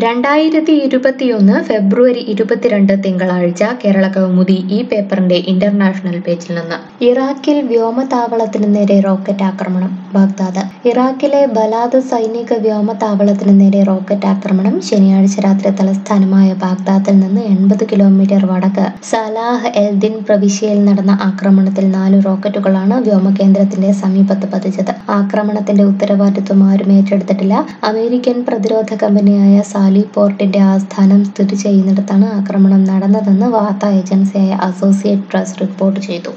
രണ്ടായിരത്തി ഇരുപത്തിയൊന്ന് ഫെബ്രുവരി ഇരുപത്തിരണ്ട് തിങ്കളാഴ്ച കേരള കൗമുദി ഈ പേപ്പറിന്റെ ഇന്റർനാഷണൽ പേജിൽ നിന്ന് ഇറാഖിൽ വ്യോമതാവളത്തിന് നേരെ റോക്കറ്റ് ആക്രമണം ബാഗ്ദാദ് ഇറാഖിലെ ബലാദ് സൈനിക വ്യോമതാവളത്തിന് നേരെ റോക്കറ്റ് ആക്രമണം ശനിയാഴ്ച രാത്രി തലസ്ഥാനമായ ബാഗ്ദാദിൽ നിന്ന് എൺപത് കിലോമീറ്റർ വടക്ക് സലാഹ് എൽദിൻ പ്രവിശ്യയിൽ നടന്ന ആക്രമണത്തിൽ നാല് റോക്കറ്റുകളാണ് വ്യോമകേന്ദ്രത്തിന്റെ സമീപത്ത് പതിച്ചത് ആക്രമണത്തിന്റെ ഉത്തരവാദിത്വം ആരും ഏറ്റെടുത്തിട്ടില്ല അമേരിക്കൻ പ്രതിരോധ കമ്പനിയായ സാലി പോർട്ടിന്റെ ആസ്ഥാനം സ്ഥിതി ചെയ്യുന്നിടത്താണ് ആക്രമണം നടന്നതെന്ന് വാർത്താ ഏജൻസിയായ അസോസിയേറ്റ് പ്രസ് റിപ്പോർട്ട് ചെയ്തു